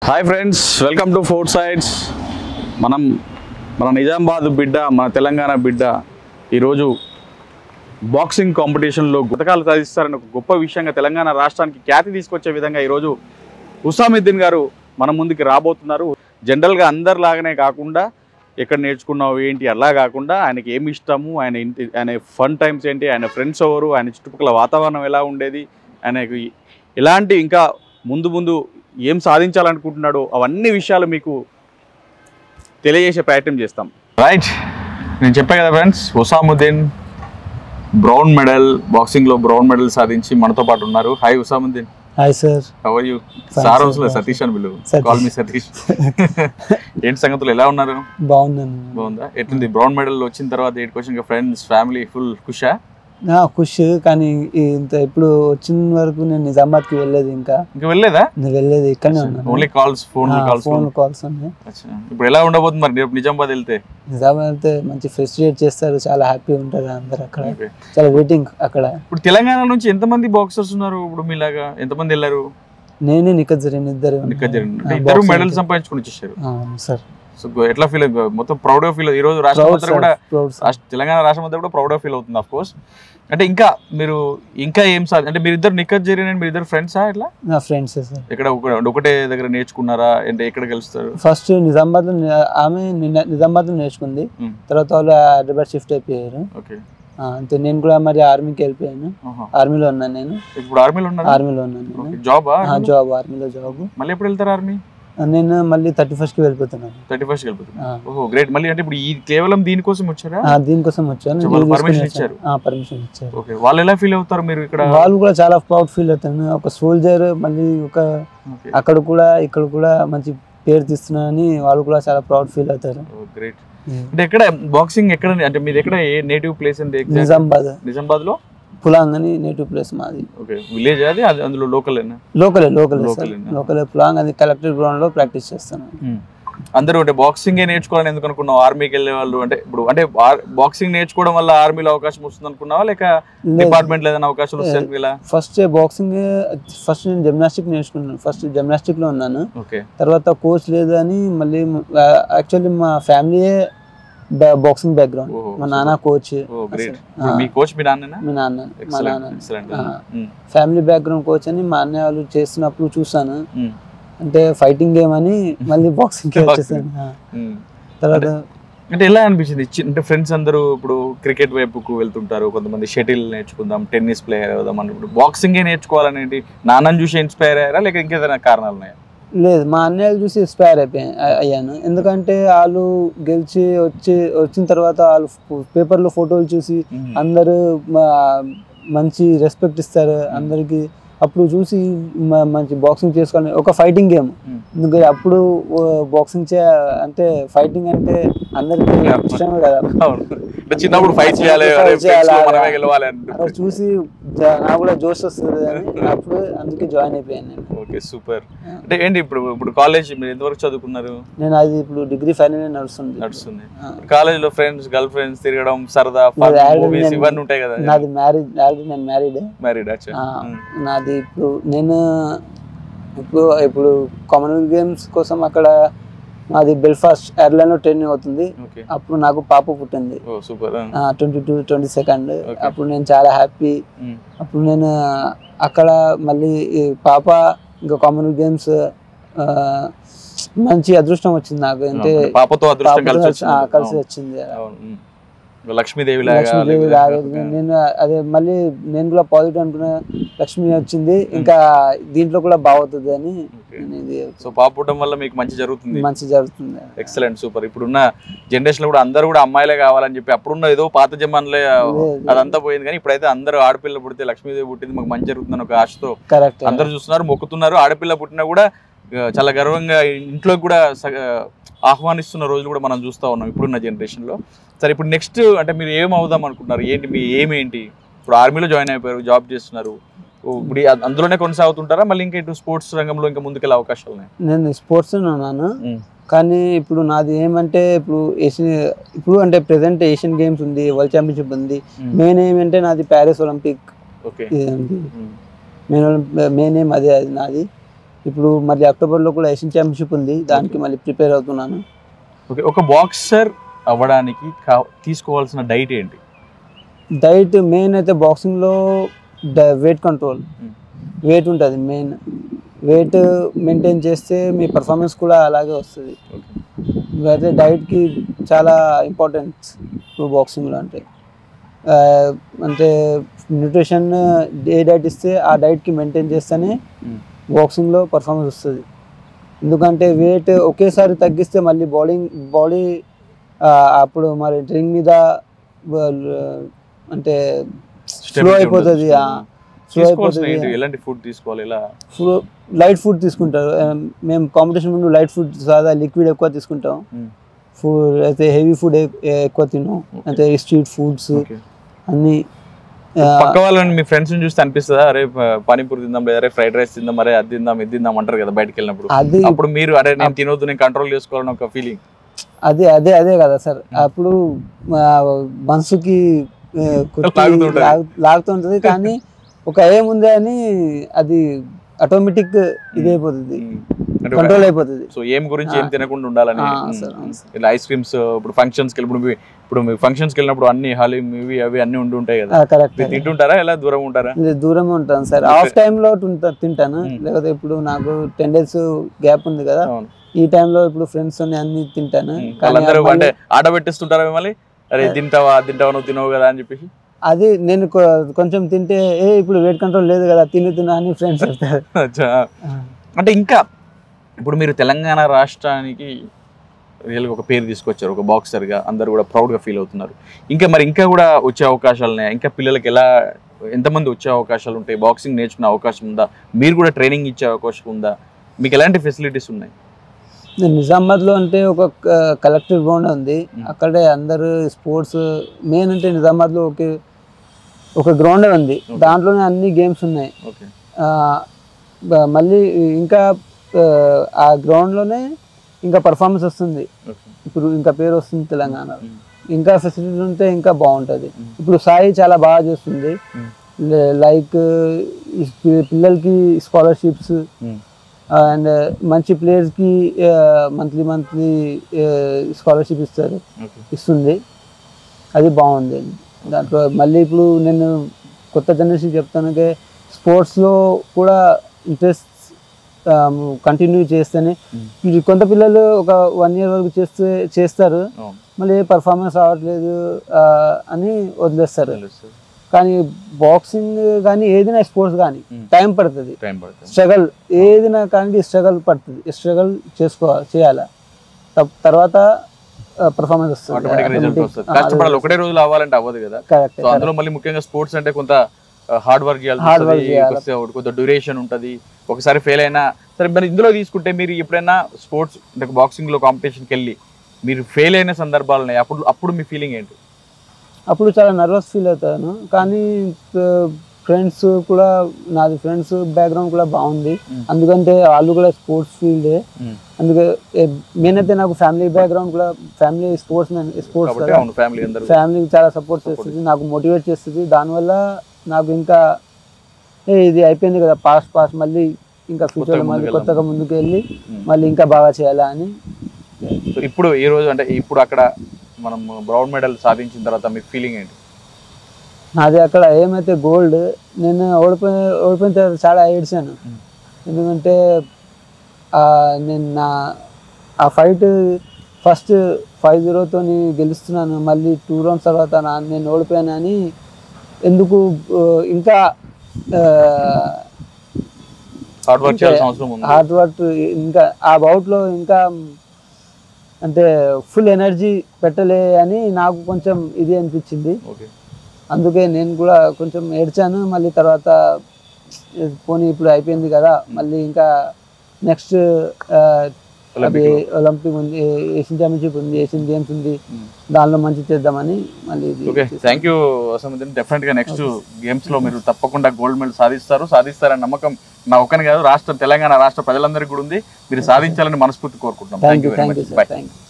Hi friends welcome to fort sides మనం మన నిజామాబాద్ బిడ్డ మన తెలంగాణ బిడ్డ ఈరోజు బాక్సింగ్ కాంపిటీషన్లో పథకాలు సాధిస్తారని ఒక గొప్ప విషయంగా తెలంగాణ రాష్ట్రానికి ఖ్యాతి తీసుకొచ్చే విధంగా ఈరోజు హుసాముద్దీన్ గారు మన ముందుకి రాబోతున్నారు జనరల్గా అందరిలాగానే కాకుండా ఎక్కడ నేర్చుకున్నావు ఏంటి అలా కాకుండా ఆయనకి ఏమి ఇష్టము ఆయన ఇంటి ఆయన ఫన్ టైమ్స్ ఏంటి ఆయన ఫ్రెండ్స్ ఎవరు ఆయన చుట్టుపక్కల వాతావరణం ఎలా ఉండేది ఆయనకి ఎలాంటి ఇంకా ముందు ముందు ఏం సాధించాలనుకుంటున్నాడో అవన్నీ విషయాలు మీకు తెలియజేసే ప్రయత్నం చేస్తాం రైట్ నేను చెప్పా కదా ఫ్రెండ్స్ హుసాముద్దీన్ బ్రౌన్ మెడల్ బాక్సింగ్లో బ్రౌన్ మెడల్ సాధించి మనతో పాటు ఉన్నారు hi Husamuddin hi sir how are you Fine, sir sir. అవసరం సతీష్ అని పిలువు సతీష్. కాల్ మీ సతీష్ ఏంటి సంగతులు ఎలా ఉన్నారు బాగున్నాను బాగుందా ఎట్లుంది బ్రౌన్ మెడల్ వచ్చిన తర్వాత ఏంటి క్వశ్చన్ ఫ్రెండ్స్ ఫ్యామిలీ ఫుల్ ఖుషా నా ఖుష్ కానీ ఈ ఇంత ఇప్పుడు వచ్చిన వరకు నేను నిజామాబాద్కి వెళ్ళలేదు ఇంకా ఇంకా వెళ్ళలేదా నేను వెళ్ళలేదు ఇక్కడనే ఉన్నాను only calls phone calls phone calls ఉన్నాయి ఇప్పుడు ఎలా ఉండబోతుంది మరి రేపు నిజామాబాద్ వెళ్తే నిజామాబాద్ వెళ్తే మంచి ఫెసిలిటేట్ చేస్తారు చాలా హ్యాపీ ఉంటారు అందరు అక్కడ Okay. చాలా వెయిటింగ్ అక్కడ ఇప్పుడు తెలంగాణ నుంచి ఎంతమంది బాక్సర్స్ ఉన్నారు ఇప్పుడు మీలాగా ఎంతమంది వెళ్ళారు నేనే నిఖత్ జరీన్ ఇద్దరు ఇంకా జరిగింది. అంటే ఇద్దరు మెడల్ సంపాదించుకుని వచ్చేసారు సార్ సో ఎట్లా ఫీల్ మొత్తం ప్రౌడ్ గా ఫీల్ ఈ రోజు రాష్ట్రం అంతా కూడా రాష్ట్ర- తెలంగాణ రాష్ట్రం అంతా కూడా ప్రౌడ్ గా ఫీల్ అవుతుంది ఆఫ్ కోర్స్ అంటే ఇంకా మీరు ఇంకా ఏం సార్ అంటే మీరు ఇద్దరు నిక్కత్ జరిగిన మీరు ఇద్దరు ఫ్రెండ్సా ఇట్లా నా ఫ్రెండ్స్ సార్ ఎక్కడ ఒక- ఒకటే దగ్గర నేర్చుకున్నారా అంటే ఎక్కడ కలుస్తారు ఫస్ట్ నిజామాబాద్ ఆమె నిన్న- నిజామాబాద్లో నేర్చుకుంది Hmm. తర్వాత వాళ్ళు హైదరాబాద్ షిఫ్ట్ అయిపోయారు ఓకే ఆ, అంతే నేను కూడా మరి ఆర్మీకి వెళ్ళిపోయాను ఆర్మీలో ఉన్నాను నేను ఇప్పుడు ఆర్మీలో ఉన్నారు ఆర్మీలో ఉన్నాను నేను జాబా జాబ్ ఆర్మీలో జాబ్ మళ్ళీ ఎప్పుడు వెళ్తారు ఆర్మీ నేను మళ్ళీ థర్టీ ఫస్ట్ కి వెళ్ళిపోతున్నాను థర్టీ ఫస్ట్ వెళ్ళిపోతున్నారు ఆ. ఓహో గ్రేట్ మళ్ళీ అంటే ఇప్పుడు ఈ కేవలం దీనికోసం వచ్చారా ఆ, దీనికోసం వచ్చాను సో వాళ్ళు permission ఇచ్చారు? పర్మిషన్ ఇచ్చారు ఓకే వాళ్ళు ఎలా ఫీల్ అవుతారు మీరు ఇక్కడ వాళ్ళు కూడా చాలా ప్రౌడ్ ఫీల్ అవుతాను ఒక సోల్జర్ మళ్ళీ ఒక ఓకే అక్కడ కూడా ఇక్కడ కూడా మంచి పేరు తీస్తున్నానని వాళ్ళు కూడా చాలా ప్రౌడ్ ఫీల్ అవుతారు గ్రేట్ అంటే ఎక్కడ బాక్సింగ్ ఎక్కడ అంటే మీది ఎక్కడ ఏ నేటివ్ ప్లేస్ అంటే exact? నిజామాబాద్ నిజామాబాద్ లో పులాంగ్ అని నేటివ్ ప్లేస్ మాది ఓకే విలేజ్ అది అది అందులో లోకల్ లోకలే లోకలే సార్ లోకలేనా? లోకలే పులాంగ్ అది కలెక్టర్ గ్రౌండ్ లో ప్రాక్టీస్ చేస్తాను అందరూ అంటే బాక్సింగ్ నేర్చుకోవాలని ఎందుకు అనుకున్నావు ఆర్మీకి వెళ్ళే వాళ్ళు అంటే ఇప్పుడు అంటే బాక్సింగ్ నేర్చుకోవడం వల్ల ఆర్మీలో అవకాశం వస్తుంది అనుకున్నావా లేక డిపార్ట్మెంట్ లో ఏదైనా అవకాశం వస్తుంది ఇలా ఫస్ట్ బాక్సింగ్ ఫస్ట్ నేను జిమ్నాస్టిక్ నేర్చుకున్నాను ఫస్ట్ జిమ్నాస్టిక్ లో ఉన్నాను ఓకే తర్వాత కోచ్ లేదు అని మళ్ళీ యాక్చువల్లీ మా ఫ్యామిలీయే బాక్సింగ్ బ్యాక్గ్రౌండ్ ఓహో, మా నాన్న కోచ్ ఓ గ్రేట్ ఆ. మీ కోచ్ మీ నాన్ననా మీ నాన్న మా ఎక్సలెంట్ నాన్న ఎక్సలెంట్ ఆ. ఫ్యామిలీ బ్యాక్గ్రౌండ్ కోచ్ అని మా అన్నయ్య వాళ్ళు చేస్తున్నప్పుడు చూసాను అంటే ఫైటింగ్ గేమ్ అని మళ్ళీ బాక్సింగ్ కి వచ్చేసాను ఆ. తర్వాత అంటే ఎలా అనిపించింది చి- అంటే ఫ్రెండ్స్ అందరూ ఇప్పుడు క్రికెట్ వైపుకు వెళ్తుంటారు కొంతమంది షటిల్ నేర్చుకుందాం టెన్నిస్ ప్లేయర్ అవుదాం అన్నప్పుడు బాక్సింగే నేర్చుకోవాలనేది నాన్నని చూసి ఇన్స్పైర్ అయ్యారా లేక ఇంకేదైనా కారణాలు ఉన్నాయా లేదు మా అన్నయ్యలు చూసి ఇన్స్పైర్ అయిపోయా అ- అయ్యాను ఎందుకంటే వాళ్ళు గెలిచి వచ్చి వచ్చిన తర్వాత వాళ్ళు పేపర్లో ఫోటోలు చూసి అందరూ మా- మంచి రెస్పెక్ట్ ఇస్తారు అందరికి అప్పుడు చూసి మ- మంచి బాక్సింగ్ చేసుకోవాలి ఒక ఫైటింగ్ గేమ్ Mm. ఎందుకంటే అప్పుడు బాక్సింగ్ చే అంటే ఫైటింగ్ అంటే అందరికి Yeah. ఇష్టమే కదా అవును. అంటే చిన్నప్పుడు ఫైట్ చేయాలి Fight అరే friends చేయాలి, లో అలా. మనమే గెలవాలి అంటే అక్కడ చూసి జ- నాకు కూడా జోష్ వస్తుంది అని అప్పుడు అందుకే జాయిన్ అయిపోయాను నేను ఓకే సూపర్ అంటే ఏంటి ఇప్పుడు ఇప్పుడు కాలేజ్ మీరు ఎంతవరకు చదువుకున్నారు నేను అది ఇప్పుడు డిగ్రీ ఫైనల్ ఇయర్ నడుస్తుంది నడుస్తుంది ఆ. కాలేజ్ లో ఫ్రెండ్స్ గర్ల్ ఫ్రెండ్స్ తిరగడం సరదా నాది already మూవీస్ నేను- ఇవన్నీ ఉంటాయి కదా నాది మ్యారేజ్ ఆల్రెడీ నేను మ్యారీడ్ మ్యారీడ్ అచ్చా నాది ఇప్పుడు నేను ఇప్పుడు ఇప్పుడు కామన్వెల్త్ గేమ్స్ కోసం అక్కడ నాది బెల్ఫాస్ట్ ఎయిర్లైన్లో ట్రైనింగ్ అవుతుంది ఓకే అప్పుడు నాకు పాప పుట్టింది oh super twenty two twenty second Okay. అప్పుడు నేను చాలా హ్యాపీ అప్పుడు నేను అక్కడ మళ్ళీ ఈ పాప ఇంకా కామన్వెల్త్ గేమ్స్ మంచి అదృష్టం వచ్చింది నాకు అంటే పాపతో అదృష్టం పాపతో కలిసి ఆ, వచ్చింది కలిసి అవును. వచ్చింది అవును. ఉమ్. లక్ష్మీదేవి లాగా లక్ష్మీదేవి లేకపోతే- లాగా నేను అదే మళ్ళీ నేను కూడా పాజిటివ్ అనుకున్నా లక్ష్మి వచ్చింది ఇంకా దీంట్లో కూడా బాగుతుంది అని Okay. నేను ఇది సో పాప పుట్టడం వల్ల మీకు మంచి జరుగుతుంది మంచి జరుగుతుంది ఎక్సలెంట్ సూపర్ ఇప్పుడున్న జనరేషన్ లో కూడా అందరూ కూడా అమ్మాయిలే కావాలని చెప్పి అప్పుడున్న ఏదో పాత జమాన్లే అదంతా పోయింది కానీ ఇప్పుడైతే అందరూ ఆడపిల్ల పుడితే లక్ష్మీదేవి పుట్టింది మాకు మంచి జరుగుతుందని ఒక ఆశతో కరెక్ట్ అందరూ చూస్తున్నారు మొక్కుతున్నారు ఆడపిల్ల పుట్టినా కూడా ఆ, చాలా గర్వంగా ఇంట్లో కూడా సగ- ఆహ్వానిస్తున్న రోజులు కూడా మనం చూస్తూ ఉన్నాం ఇప్పుడున్న జనరేషన్ లో సరే ఇప్పుడు నెక్స్ట్ అంటే మీరు ఏం అవుదాం అనుకుంటున్నారు ఏంటి మీ ఏం ఏంటి ఇప్పుడు ఆర్మీలో జాయిన్ అయిపోయారు జాబ్ చేస్తున్నారు ఓ, ఇప్పుడు ఈ- అందులోనే కొనసాగుతుంటారా మళ్ళీ ఇంకా ఇటు స్పోర్ట్స్ రంగంలో ఇంకా ముందుకెళ్ళే అవకాశాలు ఉన్నాయి నేను స్పోర్ట్స్ ఉన్నాను కానీ ఇప్పుడు నాది ఏమంటే ఇప్పుడు ఏషియన్ ఇప్పుడు అంటే ప్రెసెంట్ ఏషియన్ గేమ్స్ ఉంది వరల్డ్ ఛాంపియన్షిప్ ఉంది మెయిన్ ఏమంటే నాది ప్యారిస్ ఒలింపిక్ ఓకే ఇది ఉంది మెయిన్ మెయిన్ ఏం అదే అది నాది ఇప్పుడు మళ్ళీ అక్టోబర్లో కూడా ఏషియన్ ఛాంపియన్షిప్ ఉంది దానికి మళ్ళీ ప్రిపేర్ అవుతున్నాను ఓకే ఒక బాక్సర్ అవ్వడానికి కా తీసుకోవాల్సిన డైట్ ఏంటి డైట్ మెయిన్ అయితే బాక్సింగ్లో వెయిట్ కంట్రోల్ Hmm. వెయిట్ ఉంటుంది మెయిన్ వెయిట్ మెయింటైన్ చేస్తే మీ పర్ఫార్మెన్స్ కూడా అలాగే వస్తుంది ఓకే అయితే డైట్కి చాలా ఇంపార్టెంట్ ఇప్పుడు బాక్సింగ్లో అంటే ఆ, అంటే న్యూట్రిషన్ ఏ డైట్ ఇస్తే ఆ డైట్కి మెయింటైన్ చేస్తేనే బాక్సింగ్లో పర్ఫార్మెన్స్ వస్తుంది ఎందుకంటే వెయిట్ ఒకేసారి తగ్గిస్తే మళ్ళీ బౌలింగ్ బాడీ అప్పుడు మరి రింగ్ మీద వాళ్ళు, అంటే స్లో అయిపోతుంది స్లో తీసుకోవాల్సిన ఏంటి అయిపోతుంది ఎలాంటి ఫుడ్ తీసుకోవాలి ఇలా లైట్ ఫుడ్ తీసుకుంటారు ఆ, మేము కాంపిటీషన్ ముందు లైట్ ఫుడ్ సాదా లిక్విడ్ ఎక్కువ తీసుకుంటాం Hmm. ఫుడ్ అయితే హెవీ ఫుడ్ ఎక్కువ తిన్నాం Okay. అంటే స్ట్రీట్ ఫుడ్స్ ఓకే అన్ని ఆ, పక్క వాళ్ళని మీ ఫ్రెండ్స్ చూస్తే అనిపిస్తుందా అరే ప- పానీపూరి తిందాం లేదా అరే ఫ్రైడ్ రైస్ తిందాం అరే అది తిందాం ఇది తిందాం అంటారు కదా బయటకు వెళ్ళినప్పుడు అది అప్పుడు మీరు అరే నేను తినొద్దు నేను కంట్రోల్ చేసుకోవాలని ఒక ఫీలింగ్ అదే అదే అదే కదా సార్ అప్పుడు ఆ, మనసుకి ఆ, కొద్ది లాగుతుంటది. లాగు- లాగుతుంటది కానీ ఒక ఏముంది అని అది ఆటోమేటిక్ ఇది అయిపోతుంది కంట్రోల్ అయిపోతుంది సో ఏం గురించి ఏం ఆ. తినకుండా ఉండాలని ఆ, ఉమ్, సరే, అవును సార్. ఇలా ఐస్ క్రీమ్స్ ఇప్పుడు ఫంక్షన్స్ కి ఇప్పుడు మీ- ఇప్పుడు మీ ఫంక్షన్స్ కి వెళ్ళినప్పుడు అన్ని హలీం ఇవి అవి అన్ని ఉండి ఉంటాయి కదా కరెక్ట్ మీరు తింటుంటారా ఎలా దూరం ఉంటారా దూరంగా ఉంటాను సార్ Okay. ఆఫ్ టైమ్ లో తింటా- తింటాను Hmm. లేకపోతే ఇప్పుడు నాకు టెన్ డేస్ గ్యాప్ ఉంది కదా అవును. ఈ టైంలో ఇప్పుడు ఫ్రెండ్స్ అన్ని తింటాను ఉమ్, కానీ వాళ్ళందరూ మళ్ళీ అంటే ఆట పెట్టిస్తుంటారా మిమ్మల్ని అరే ఇది తింటావా అది తింటావా నువ్వు తినవు కదా అని చెప్పేసి అది నేను కొ- కొంచెం తింటే ఏ ఇప్పుడు వెయిట్ కంట్రోల్ లేదు కదా తిను తిను అని ఫ్రెండ్స్ చెప్తారు అచ్చా. అంటే ఇంకా ఇప్పుడు మీరు తెలంగాణ రాష్ట్రానికి రియల్గా ఒక పేరు తీసుకొచ్చారు ఒక బాక్సర్గా అందరు కూడా ప్రౌడ్గా ఫీల్ అవుతున్నారు ఇంకా మరి ఇంకా కూడా వచ్చే అవకాశాలు ఉన్నాయా ఇంకా పిల్లలకి ఎలా ఎంతమంది వచ్చే అవకాశాలు ఉంటాయి బాక్సింగ్ నేర్చుకునే అవకాశం ఉందా మీరు కూడా ట్రైనింగ్ ఇచ్చే అవకాశం ఉందా మీకు ఎలాంటి ఫెసిలిటీస్ ఉన్నాయి నేను నిజామాబాద్ లో అంటే ఒక కలెక్టివ్ గ్రౌండ్ ఉంది Hmm. అక్కడే అందరు స్పోర్ట్స్ మెయిన్ అంటే నిజామాబాద్ లో ఒకే ఒక గ్రౌండ్ ఉంది Okay. దాంట్లోనే అన్ని గేమ్స్ ఉన్నాయి ఓకే ఆ, బ- మళ్ళీ ఇంకా ఆ, ఆ గ్రౌండ్ లోనే ఇంకా పర్ఫార్మెన్స్ వస్తుంది ఓకే ఇప్పుడు ఇంకా పేరు వస్తుంది తెలంగాణలో ఇంకా ఫెసిలిటీ ఉంటే ఇంకా బాగుంటుంది ఇప్పుడు సాయి చాలా బాగా చేస్తుంది Hmm. లైక్ పిల్లలకి స్కాలర్షిప్స్ అండ్ మంచి ప్లేయర్స్కి మంత్లీ మంత్లీ స్కాలర్షిప్ ఇస్తారు ఓకే ఇస్తుంది అది బాగుంది దాంట్లో మళ్ళీ ఇప్పుడు నేను కొత్త జనరేషన్ చెప్తాను స్పోర్ట్స్లో కూడా ఇంట్రెస్ట్ కంటిన్యూ చేస్తేనే Mm. ఇది కొంత పిల్లలు ఒక వన్ ఇయర్ వరకు చేస్తే చేస్తారు అవును మళ్ళీ పర్ఫార్మెన్స్ రావట్లేదు ఆ, అని వదిలేస్తారు తెలుసు కానీ బాక్సింగ్ కానీ ఏదైనా స్పోర్ట్స్ కానీ Mm. టైం పడుతుంది టైం పడుతుంది స్ట్రగల్ ఏదైనా కానీ స్ట్రగల్ పడుతుంది స్ట్రగల్ చేసుకోవాలి చేయాలి తప్- తర్వాత పర్ఫార్మెన్స్ వస్తుంది ఆటోమేటిక్ రిజల్ట్ వస్తుంది కష్టపడాలి ఒకటే రోజులు అవ్వాలంటే అవ్వదు కదా కరెక్ట్ సో అందులో మళ్ళీ ముఖ్యంగా స్పోర్ట్స్ అంటే కొంత హార్డ్ వర్క్ చేయాల్సి Hard work వస్తది, చేయాలి. కొంత- కొంత డ్యూరేషన్ ఉంటది ఒకసారి ఫెయిల్ అయినా సరే మరి ఇందులో తీసుకుంటే మీరు ఎప్పుడైనా స్పోర్ట్స్ అంటే బాక్సింగ్ లో కాంపిటీషన్కి వెళ్ళి మీరు ఫెయిల్ అయిన సందర్భాలు ఉన్నాయి అప్పుడు అప్పుడు మీ ఫీలింగ్ ఏంటి అప్పుడు చాలా నర్వస్ ఫీల్ అవుతాను కానీ ఫ్రెండ్స్ కూడా నాది ఫ్రెండ్స్ బ్యాక్గ్రౌండ్ కూడా బాగుంది Mm. అందుకంటే వాళ్ళు కూడా స్పోర్ట్స్ ఫీల్డే అందుకే మెయిన్ అయితే నాకు ఫ్యామిలీ బ్యాక్గ్రౌండ్ కూడా ఫ్యామిలీ స్పోర్ట్స్ మ్యాన్ స్పోర్ట్స్ కాబట్టి కదా అవును ఫ్యామిలీ అందరూ ఫ్యామిలీ చాలా సపోర్ట్ చేస్తుంది నాకు మోటివేట్ చేస్తుంది దానివల్ల నాకు ఇంకా ఏ ఇది అయిపోయింది కదా పాస్ట్ పాస్ట్ మళ్ళీ ఇంకా ఫ్యూచర్లో మళ్ళీ ముందుకెళ్దాం. కొత్తగా ముందుకు వెళ్ళి Mm. మళ్ళీ ఇంకా బాగా చేయాలా అని సో ఇప్పుడు ఈ రోజు అంటే ఇప్పుడు అక్కడ మనం బ్రౌన్ మెడల్ సాధించిన తర్వాత మీ ఫీలింగ్ ఏంటి నాది అక్కడ ఏమైతే గోల్డ్ నేను ఓడిపోయి ఓడిపోయిన తర్వాత చాలా ఏడ్చాను Mm. ఎందుకంటే ఆ, నేను నా ఆ ఫైట్ ఫస్ట్ ఫైవ్ జీరోతో గెలుస్తున్నాను మళ్ళీ టూ రౌండ్స్ తర్వాత నా నేను ఓడిపోయానని ఎందుకు ఆ, ఇంకా హార్డ్ వర్క్ చేయాల్సిన అవసరం ఉంది హార్డ్ వర్క్ ఇంకా ఆ బౌట్లో ఇంకా అంటే ఫుల్ ఎనర్జీ పెట్టలే అని నాకు కొంచెం ఇది అనిపించింది ఓకే అందుకే నేను కూడా కొంచెం ఏడ్చాను మళ్ళీ తర్వాత ఏ, పోనీ ఇప్పుడు అయిపోయింది కదా మళ్ళీ ఇంకా నెక్స్ట్ అది Olympic ఒలింపిక్ ఉంది ఏషియన్ ఛాంపియన్షిప్ ఉంది ఏషియన్ గేమ్స్ ఉంది Mm. దానిలో మంచి చేద్దామని మళ్ళీ ఇది ఓకే చేశాను. థ్యాంక్ యూ అసముద్దీన్ డెఫినెట్ గా నెక్స్ట్ గేమ్స్ లో మీరు తప్పకుండా గోల్డ్ మెడల్ సాధిస్తారు సాధిస్తారని నమ్మకం నా ఒక్కని కాదు రాష్ట్ర తెలంగాణ రాష్ట్ర ప్రజలందరికీ కూడా ఉంది మీరు సాధించాలని మనస్ఫూర్తి కోరుకుంటున్నాం thank thank you you very thank you much sir bye thank you